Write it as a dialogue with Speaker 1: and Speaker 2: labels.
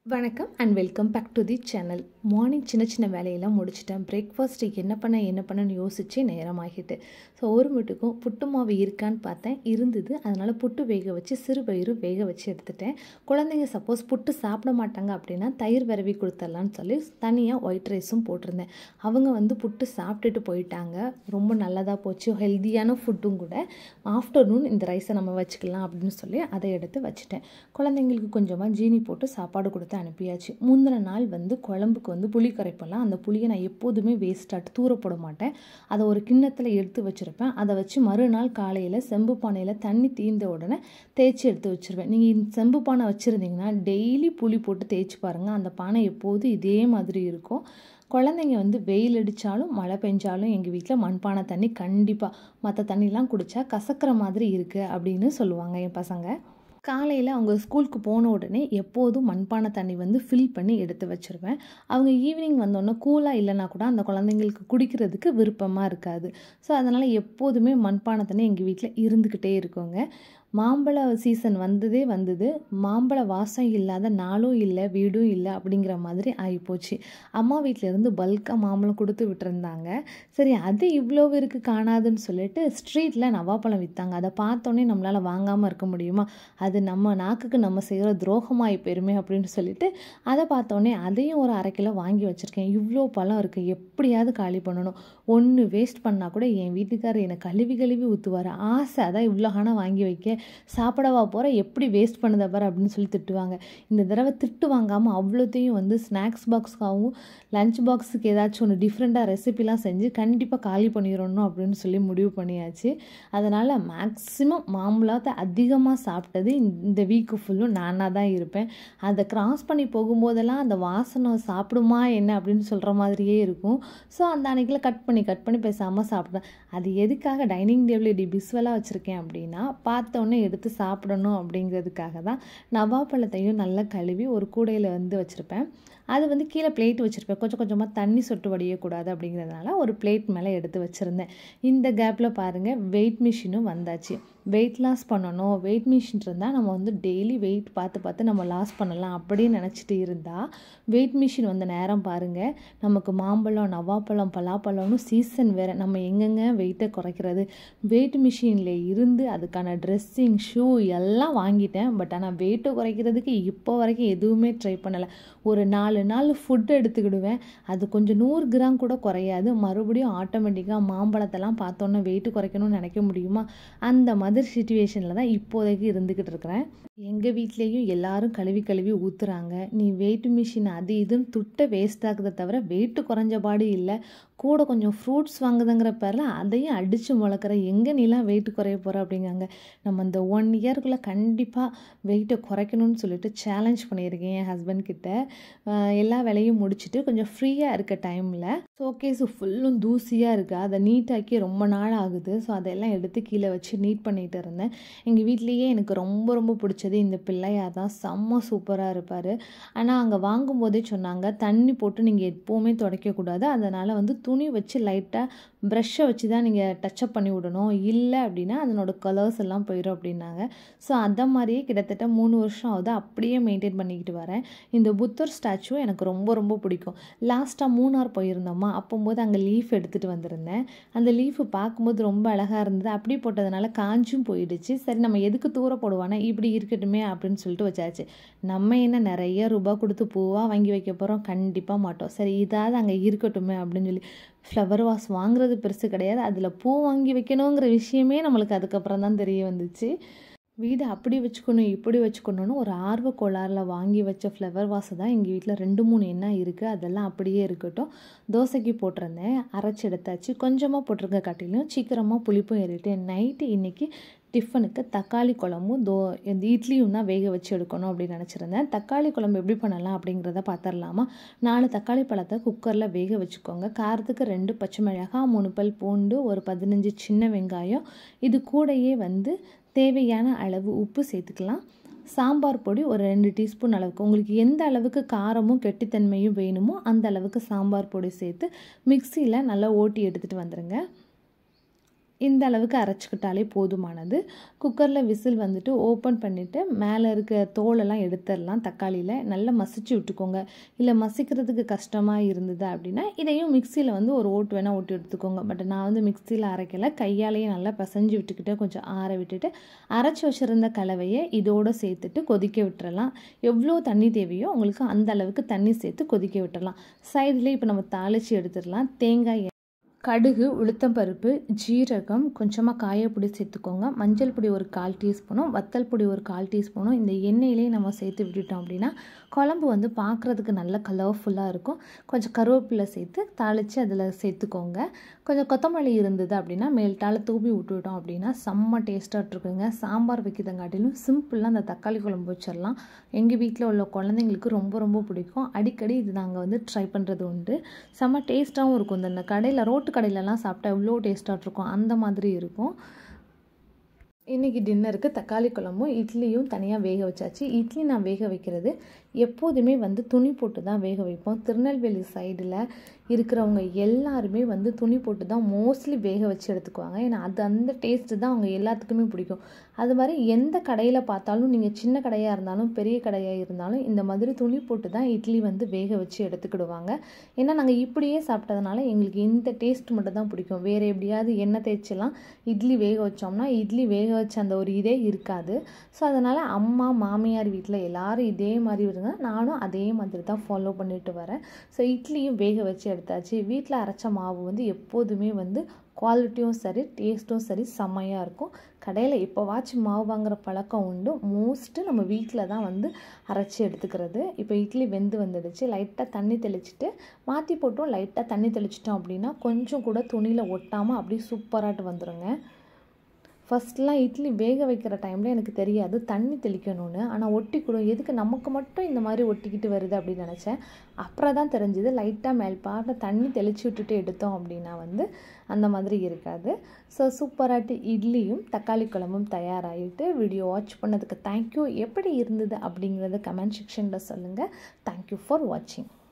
Speaker 1: வணக்கம் and welcome back to the channel morning சின்ன சின்ன வேலையெல்லாம் முடிச்சிட்டேன் பிரேக்ஃபாஸ்ட்டுக்கு என்ன பண்ண என்ன பண்ணன்னு யோசிச்சு நேரமாகிட்டு ஸோ ஒரு மட்டுக்கும் புட்டு மாவு இருக்கான்னு பார்த்தேன் இருந்தது அதனால் புட்டு வேக வச்சு சிறு பயிறு வேக வச்சு எடுத்துட்டேன் குழந்தைங்க சப்போஸ் புட்டு சாப்பிட மாட்டாங்க அப்படின்னா தயிர் விரவி கொடுத்துடலான்னு சொல்லி தனியாக ஒயிட் ரைஸும் போட்டிருந்தேன் அவங்க வந்து புட்டு சாப்பிட்டுட்டு போயிட்டாங்க ரொம்ப நல்லதாக போச்சு ஹெல்த்தியான ஃபுட்டும் கூட ஆஃப்டர்நூன் இந்த ரைஸை நம்ம வச்சுக்கலாம் அப்படின்னு சொல்லி அதை எடுத்து வச்சுட்டேன் குழந்தைங்களுக்கு கொஞ்சமாக ஜீனி போட்டு சாப்பாடு கொடுத்து அனுப்பியாச்சு முந்தின நாள் வந்து குழம்புக்கு வந்து புளி கரைப்பெல்லாம் அந்த புளியை நான் எப்போதுமே வேஸ்ட்டாட்டு தூரப்பட மாட்டேன் அதை ஒரு கிண்ணத்தில் எடுத்து வச்சுருப்பேன் அதை வச்சு மறுநாள் காலையில் செம்பு பானையில் தண்ணி தீர்ந்த உடனே தேய்ச்சி எடுத்து வச்சுருவேன் நீங்கள் இந்த செம்பு பானை வச்சுருந்தீங்கன்னா டெய்லி புளி போட்டு தேய்ச்சி பாருங்கள் அந்த பானை எப்போதும் இதே மாதிரி இருக்கும் குழந்தைங்க வந்து வெயில் அடித்தாலும் மழை பெஞ்சாலும் எங்கள் வீட்டில் மண்பானை தண்ணி கண்டிப்பாக மற்ற தண்ணிலாம் குடித்தா கசக்கிற மாதிரி இருக்குது அப்படின்னு சொல்லுவாங்க என் பசங்க காலையில் அவங்க ஸ்கூலுக்கு போன உடனே எப்போதும் மண்பானை தண்ணி வந்து ஃபில் பண்ணி எடுத்து வச்சுருவேன் அவங்க ஈவினிங் வந்தோடனே கூலாக இல்லைனா கூட அந்த குழந்தைங்களுக்கு குடிக்கிறதுக்கு விருப்பமாக இருக்காது ஸோ அதனால் எப்போதுமே மண்பானை தண்ணி எங்கள் வீட்டில் இருந்துக்கிட்டே இருக்குங்க மாம்பழ சீசன் வந்ததே வந்தது மாம்பழ வாசம் இல்லாத நாளும் இல்லை வீடும் இல்லை அப்படிங்கிற மாதிரி ஆகிப்போச்சு அம்மா வீட்டிலேருந்து பல்காக மாம்பழம் கொடுத்து விட்டுருந்தாங்க சரி அது இவ்வளோ இருக்குது காணாதுன்னு சொல்லிட்டு ஸ்ட்ரீட்டில் நவாப்பழம் விற்றாங்க அதை பார்த்தோன்னே நம்மளால் வாங்காமல் இருக்க முடியுமா அது நம்ம நாக்குக்கு நம்ம செய்கிற துரோகமாய் பெருமை அப்படின்னு சொல்லிட்டு அதை பார்த்தோன்னே அதையும் ஒரு அரை கிலோ வாங்கி வச்சுருக்கேன் இவ்வளோ பழம் இருக்குது எப்படியாவது காலி பண்ணணும் ஒன்று வேஸ்ட் பண்ணால் கூட என் வீட்டுக்காரர் என்னை கழுவி கழுவி ஊற்றுவார் ஆசை அதான் இவ்வளோ ஹானா வாங்கி வைக்க சாப்பிடவா போகிற எப்படி வேஸ்ட் பண்ணதை பாரு அப்படின்னு சொல்லி திட்டுவாங்க இந்த தடவை திட்டு வாங்காமல் அவ்வளோத்தையும் வந்து ஸ்நாக்ஸ் பாக்ஸ்க்காகவும் லஞ்ச் பாக்ஸுக்கு ஏதாச்சும் ஒன்று டிஃப்ரெண்ட்டாக ரெசிபிலாம் செஞ்சு கண்டிப்பாக காலி பண்ணிடணும் அப்படின்னு சொல்லி முடிவு பண்ணியாச்சு அதனால் மேக்ஸிமம் மாம்பழத்தை அதிகமாக சாப்பிட்டது இந்த வீக்கு ஃபுல்லும் நானாக தான் இருப்பேன் அதை கிராஸ் பண்ணி போகும்போதெல்லாம் அந்த வாசனை சாப்பிடுமா என்ன அப்படின்னு சொல்கிற மாதிரியே இருக்கும் ஸோ அந்த அன்னைக்கில் கட் பண்ணி கட் பண்ணி பேசாமல் சாப்பிடுவேன் அது எதுக்காக டைனிங் டேபிள் இப்படி பிஸ்வலாக வச்சுருக்கேன் அப்படின்னா பார்த்தோன்னே எடுத்து சாப்பிடணும் அப்படிங்கிறதுக்காக தான் நவாப்பழத்தையும் நல்லா கழுவி ஒரு கூடையில் வந்து வச்சுருப்பேன் அது வந்து கீழே பிளேட் வச்சுருப்பேன் கொஞ்சம் கொஞ்சமாக தண்ணி சொட்டு வடியக்கூடாது அப்படிங்கிறதுனால ஒரு பிளேட் மேலே எடுத்து வச்சுருந்தேன் இந்த கேப்பில் பாருங்கள் வெயிட் மிஷினும் வந்தாச்சு வெயிட் லாஸ் பண்ணணும் வெயிட் மிஷின் இருந்தால் நம்ம வந்து டெய்லி வெயிட் பார்த்து பார்த்து நம்ம லாஸ் பண்ணலாம் அப்படின்னு நினச்சிட்டு இருந்தால் வெயிட் மிஷின் வந்த நேரம் பாருங்கள் நமக்கு மாம்பழம் நவாப்பழம் பலாப்பழம்னு சீசன் வேறு நம்ம எங்கெங்க வெயிட்டை குறைக்கிறது வெயிட் மிஷினில் இருந்து அதுக்கான ட்ரெஸ்ஸிங் ஷூ எல்லாம் வாங்கிட்டேன் பட் ஆனால் வெயிட்டை குறைக்கிறதுக்கு இப்போ வரைக்கும் எதுவுமே ட்ரை பண்ணலை ஒரு நாலு நாள் ஃபுட் எடுத்துக்கிடுவேன் அது கொஞ்சம் நூறு கிராம் கூட குறையாது மறுபடியும் ஆட்டோமேட்டிக்காக மாம்பழத்தெல்லாம் பார்த்தோன்னே வெயிட்டு குறைக்கணும்னு நினைக்க முடியுமா அந்த மாதிரி சுச்சுவேஷனில் தான் இப்போதைக்கு இருந்துக்கிட்டு இருக்கிறேன் எங்கள் வீட்லேயும் எல்லாரும் கழுவி கழுவி ஊற்றுறாங்க நீ வெயிட் மிஷின் அது இதுன்னு துட்டை வேஸ்ட் ஆகுதை தவிர வெயிட்டு குறைஞ்ச பாடு இல்லை கூட கொஞ்சம் ஃப்ரூட்ஸ் வாங்குதுங்கிற பேரில் அதையும் அடித்து முளக்கிற எங்கே நீலாம் வெயிட் குறைய போகிற அப்படிங்காங்க நம்ம இந்த ஒன் இயர்க்குள்ளே கண்டிப்பாக வெயிட்டை குறைக்கணும்னு சொல்லிட்டு சேலஞ்ச் பண்ணியிருக்கேன் என் ஹஸ்பண்ட் கிட்ட எல்லா வேலையும் முடிச்சுட்டு கொஞ்சம் ஃப்ரீயாக இருக்க டைமில் ஷோகேஸு ஃபுல்லும் தூசியாக இருக்குது அதை நீட்டாக்கி ரொம்ப நாள் ஆகுது ஸோ அதெல்லாம் எடுத்து கீழே வச்சு நீட் பண்ணிகிட்டு இருந்தேன் எங்கள் வீட்லேயே எனக்கு ரொம்ப ரொம்ப பிடிச்சது இந்த பிள்ளையார் தான் செம்ம சூப்பராக இருப்பார் ஆனால் அங்கே வாங்கும்போதே சொன்னாங்க தண்ணி போட்டு நீங்கள் எப்போவுமே துடைக்கக்கூடாது அதனால் வந்து துணி வச்சு லைட்டாக ப்ரஷ்ஷை வச்சு தான் நீங்கள் டச்சப் பண்ணி விடணும் இல்லை அப்படின்னா அதனோட கலர்ஸ் எல்லாம் போயிடும் அப்படின்னாங்க ஸோ அந்த மாதிரியே கிட்டத்தட்ட மூணு வருஷம் ஆகுது அப்படியே மெயின்டைன் பண்ணிக்கிட்டு வரேன் இந்த புத்தர் ஸ்டாச்சு எனக்கு ரொம்ப ரொம்ப பிடிக்கும் லாஸ்ட்டாக மூணார் போயிருந்தோமா அப்போம்போது அங்கே லீஃப் எடுத்துகிட்டு வந்திருந்தேன் அந்த லீஃபு பார்க்கும்போது ரொம்ப அழகாக இருந்தது அப்படி போட்டதுனால காஞ்சும் போயிடுச்சு சரி நம்ம எதுக்கு தூர போடுவானா இப்படி இருக்கட்டுமே அப்படின்னு சொல்லிட்டு வச்சாச்சு நம்ம என்ன நிறைய ரூபா கொடுத்து பூவாக வாங்கி வைக்க போகிறோம் கண்டிப்பாக மாட்டோம் சரி இதாவது அங்கே இருக்கட்டுமே அப்படின்னு சொல்லி ஃப்ளவர் வாஸ் வாங்குறது பெருசு கிடையாது அதில் பூ வாங்கி வைக்கணுங்கிற விஷயமே நம்மளுக்கு அதுக்கப்புறம் தான் தெரிய வந்துச்சு வீடு அப்படி வச்சுக்கணும் இப்படி வச்சுக்கணும்னு ஒரு ஆர்வ கோளாறில் வாங்கி வச்ச ஃப்ளவர் வாஸை தான் எங்கள் வீட்டில் ரெண்டு மூணு என்ன இருக்குது அதெல்லாம் அப்படியே இருக்கட்டும் தோசைக்கு போட்டிருந்தேன் அரைச்சி எடுத்தாச்சு கொஞ்சமாக போட்டிருக்க காட்டிலும் சீக்கிரமாக புளிப்பும் ஏறிட்டு நைட்டு இன்றைக்கி டிஃபனுக்கு தக்காளி குழம்பும் தோ இந்த இட்லியும் தான் வேக வச்சு எடுக்கணும் அப்படின்னு நினச்சிருந்தேன் தக்காளி குழம்பு எப்படி பண்ணலாம் அப்படிங்கிறத பார்த்துடலாமா நாலு தக்காளி பழத்தை குக்கரில் வேக வச்சுக்கோங்க காரத்துக்கு ரெண்டு பச்சை மிளகாய் மூணு பல் பூண்டு ஒரு பதினஞ்சு சின்ன வெங்காயம் இது கூடையே வந்து தேவையான அளவு உப்பு சேர்த்துக்கலாம் சாம்பார் பொடி ஒரு ரெண்டு டீஸ்பூன் அளவுக்கு உங்களுக்கு எந்த அளவுக்கு காரமும் கெட்டித்தன்மையும் வேணுமோ அந்த அளவுக்கு சாம்பார் பொடி சேர்த்து மிக்சியில் நல்லா ஓட்டி எடுத்துகிட்டு வந்துடுங்க இந்த அளவுக்கு அரைச்சிக்கிட்டாலே போதுமானது குக்கரில் விசில் வந்துட்டு ஓப்பன் பண்ணிவிட்டு மேலே இருக்க தோலெல்லாம் எடுத்துடலாம் தக்காளியில் நல்லா மசிச்சு விட்டுக்கோங்க இல்லை மசிக்கிறதுக்கு கஷ்டமாக இருந்தது அப்படின்னா இதையும் மிக்சியில் வந்து ஒரு ஓட்டு வேணால் ஓட்டி எடுத்துக்கோங்க பட் நான் வந்து மிக்சியில் அரைக்கலை கையாலேயே நல்லா பிசைஞ்சு விட்டுக்கிட்டு கொஞ்சம் ஆற விட்டுட்டு அரைச்சி வச்சுருந்த கலவையை இதோடு சேர்த்துட்டு கொதிக்க விட்டுறலாம் எவ்வளோ தண்ணி தேவையோ உங்களுக்கு அந்த அளவுக்கு தண்ணி சேர்த்து கொதிக்க விட்டுறலாம் சைடில் இப்போ நம்ம தாளித்து எடுத்துடலாம் தேங்காய் கடுகு உளுத்தம்பருப்பு ஜீரகம் கொஞ்சமாக காயப்பொடி சேர்த்துக்கோங்க மஞ்சள் பொடி ஒரு கால் டீஸ்பூனும் வத்தல் பொடி ஒரு கால் டீஸ்பூனும் இந்த எண்ணெயிலே நம்ம சேர்த்து விட்டுட்டோம் அப்படின்னா குழம்பு வந்து பார்க்குறதுக்கு நல்ல கலர்ஃபுல்லாக இருக்கும் கொஞ்சம் கருவேப்பிலை சேர்த்து தாளித்து அதில் சேர்த்துக்கோங்க கொஞ்சம் கொத்தமல்லி இருந்தது அப்படின்னா மேல்ட்டால் தூவி விட்டுவிட்டோம் அப்படின்னா செம்ம டேஸ்ட்டாக இருக்குங்க சாம்பார் வைக்கிறதங்காட்டிலும் சிம்பிளாக அந்த தக்காளி குழம்பு வச்சிடலாம் எங்கள் வீட்டில் உள்ள குழந்தைங்களுக்கு ரொம்ப ரொம்ப பிடிக்கும் அடிக்கடி இது நாங்கள் வந்து ட்ரை பண்ணுறது உண்டு செம்ம டேஸ்ட்டாகவும் இருக்கும் இந்த கடையில் ரோட்டு கடையிலலாம் சாப்பிட்டா எவ்வளோ டேஸ்ட்டாக இருக்கும் அந்த மாதிரி இருக்கும் இன்றைக்கி டின்னருக்கு தக்காளி குழம்பும் இட்லியும் தனியாக வேக வச்சாச்சு இட்லி நான் வேக வைக்கிறது எப்போதுமே வந்து துணி போட்டு தான் வேக வைப்போம் திருநெல்வேலி சைடில் இருக்கிறவங்க எல்லாருமே வந்து துணி போட்டு தான் மோஸ்ட்லி வேக வச்சு எடுத்துக்குவாங்க ஏன்னா அது அந்த டேஸ்ட்டு தான் அவங்க எல்லாத்துக்குமே பிடிக்கும் அது மாதிரி எந்த கடையில் பார்த்தாலும் நீங்கள் சின்ன கடையாக இருந்தாலும் பெரிய கடையாக இருந்தாலும் இந்த மாதிரி துணி போட்டு தான் இட்லி வந்து வேக வச்சு எடுத்துக்கிடுவாங்க ஏன்னா நாங்கள் இப்படியே சாப்பிட்டதுனால எங்களுக்கு இந்த டேஸ்ட் மட்டும் தான் பிடிக்கும் வேறு எப்படியாவது எண்ணெய் தேய்ச்சிலாம் இட்லி வேக வச்சோம்னா இட்லி வேக வச்ச அந்த ஒரு இதே இருக்காது ஸோ அதனால் அம்மா மாமியார் வீட்டில் எல்லோரும் இதே மாதிரி இருங்க நானும் அதே மாதிரி தான் ஃபாலோ பண்ணிட்டு வரேன் ஸோ இட்லியும் வேக வச்சு எடுத்தாச்சு வீட்டில் அரைச்ச மாவு வந்து எப்போதுமே வந்து குவாலிட்டியும் சரி டேஸ்ட்டும் சரி செம்மையாக இருக்கும் கடையில் எப்போவாச்சும் மாவு வாங்குகிற பழக்கம் உண்டு மோஸ்ட்டு நம்ம வீட்டில் தான் வந்து அரைச்சி எடுத்துக்கிறது இப்போ இட்லி வெந்து வந்துடுச்சு லைட்டாக தண்ணி தெளிச்சிட்டு மாற்றி போட்டும் லைட்டாக தண்ணி தெளிச்சிட்டோம் அப்படின்னா கொஞ்சம் கூட துணியில் ஒட்டாமல் அப்படியே சூப்பராகிட்டு வந்துடுங்க ஃபஸ்ட்லாம் இட்லி வேக வைக்கிற டைமில் எனக்கு தெரியாது தண்ணி தெளிக்கணும்னு ஆனால் ஒட்டிக்கூடும் எதுக்கு நமக்கு மட்டும் இந்த மாதிரி ஒட்டிக்கிட்டு வருது அப்படின்னு நினச்சேன் அப்புறம் தான் தெரிஞ்சுது லைட்டாக மேல் பாட்டில் தண்ணி தெளித்து விட்டுட்டு எடுத்தோம் அப்படின்னா வந்து அந்த மாதிரி இருக்காது ஸோ சூப்பராகிட்டு இட்லியும் தக்காளி குழம்பும் தயாராகிட்டு வீடியோ வாட்ச் பண்ணதுக்கு தேங்க்யூ எப்படி இருந்தது அப்படிங்கிறத கமெண்ட் செக்ஷனில் சொல்லுங்கள் தேங்க்யூ ஃபார் வாட்சிங்